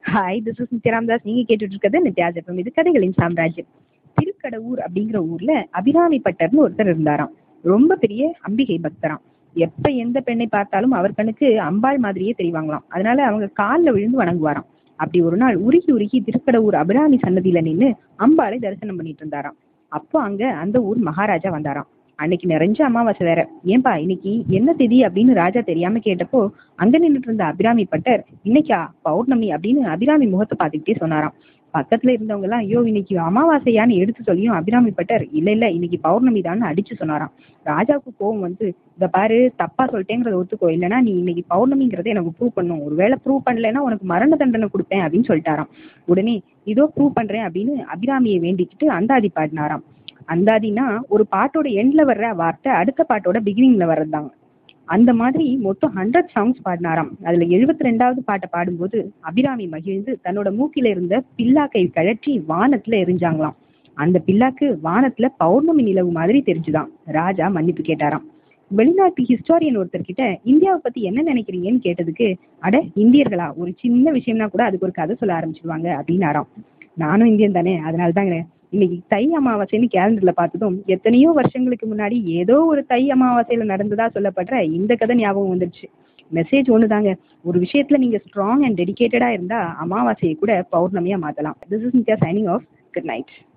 hi this is நித்யாராம்தாஸ் நீங்க கேட்டுட்டு இருக்கிறது நித்யாஸ் எஃப்எம் இது கதைகளின் சாம்ராஜ்யம் திருக்கடவுர் அப்படிங்கிற ஊர்ல அபிராமி பட்டர்னு ஒருத்தர் இருந்தாராம் ரொம்ப பெரிய அம்பிகை பக்தராம் எப்ப எந்த பெண்ணை பார்த்தாலும் அவர் கண்ணுக்கு அம்பாள் மாதிரியே தெரிவாங்களாம் அதனால அவங்க காலில் விழுந்து வணங்குவாராம் அப்படி ஒரு நாள் உருகி உருகி திருக்கடவுர் அபிராமி சன்னதியில நின்று அம்பாளை தரிசனம் பண்ணிட்டு இருந்தாராம் அப்போ அங்க அந்த ஊர் மகாராஜா வந்தாராம் அன்னைக்கு நிறைஞ்ச அமாவாசை வேற ஏன்பா இன்னைக்கு என்ன திதி அப்படின்னு ராஜா தெரியாம கேட்டப்போ அங்க நின்றுட்டு இருந்த அபிராமி பட்டர் இன்னைக்கா பௌர்ணமி அப்படின்னு அபிராமி முகத்தை பார்த்துக்கிட்டே சொன்னாராம் பக்கத்துல இருந்தவங்க எல்லாம் ஐயோ இன்னைக்கு அமாவாசையான்னு எடுத்து சொல்லியும் அபிராமி பட்டர் இல்ல இல்ல இன்னைக்கு பௌர்ணமி தான் அடிச்சு சொன்னாராம் ராஜாவுக்கு கோவம் வந்து இத பாரு தப்பா சொல்லிட்டேங்கிறத ஒத்துக்கோ இல்லைன்னா நீ இன்னைக்கு பௌர்ணமிங்கிறத எனக்கு ப்ரூவ் பண்ணும் ஒருவேளை ப்ரூவ் பண்ணலைன்னா உனக்கு மரண தண்டனை கொடுப்பேன் அப்படின்னு சொல்லிட்டாராம் உடனே இதோ ப்ரூவ் பண்றேன் அப்படின்னு அபிராமியை வேண்டிக்கிட்டு அந்தாதி பாடினாராம் அந்தாதினா ஒரு பாட்டோட எண்ட்ல வர்ற வார்த்தை அடுத்த பாட்டோட பிகினிங்ல வர்றதுதாங்க அந்த மாதிரி மொத்தம் ஹண்ட்ரட் சாங்ஸ் பாடினாராம் அதுல எழுபத்தி ரெண்டாவது பாட்டை பாடும்போது அபிராமி மகிழ்ந்து தன்னோட மூக்கில இருந்த பில்லாக்கை கழற்றி வானத்துல எரிஞ்சாங்களாம் அந்த பில்லாக்கு வானத்துல பௌர்ணமி நிலவு மாதிரி தெரிஞ்சுதான் ராஜா மன்னிப்பு கேட்டாராம் வெளிநாட்டு ஹிஸ்டாரியன் ஒருத்தர் கிட்ட இந்தியாவை பத்தி என்ன நினைக்கிறீங்கன்னு கேட்டதுக்கு அட இந்தியர்களா ஒரு சின்ன விஷயம்னா கூட அதுக்கு ஒரு கதை சொல்ல ஆரம்பிச்சிருவாங்க அப்படின்னாராம் நானும் இந்தியன் தானே அதனால தாங்க இன்னைக்கு தை அமாவாசைன்னு கேலண்டர்ல பார்த்ததும் எத்தனையோ வருஷங்களுக்கு முன்னாடி ஏதோ ஒரு தை அமாவாசையில நடந்ததா சொல்லப்படுற இந்த கதை ஞாபகம் வந்துருச்சு மெசேஜ் ஒண்ணுதாங்க ஒரு விஷயத்துல நீங்க ஸ்ட்ராங் அண்ட் டெடிகேட்டடா இருந்தா அமாவாசையை கூட பௌர்ணமியா மாத்தலாம் this is Nithya shining of good night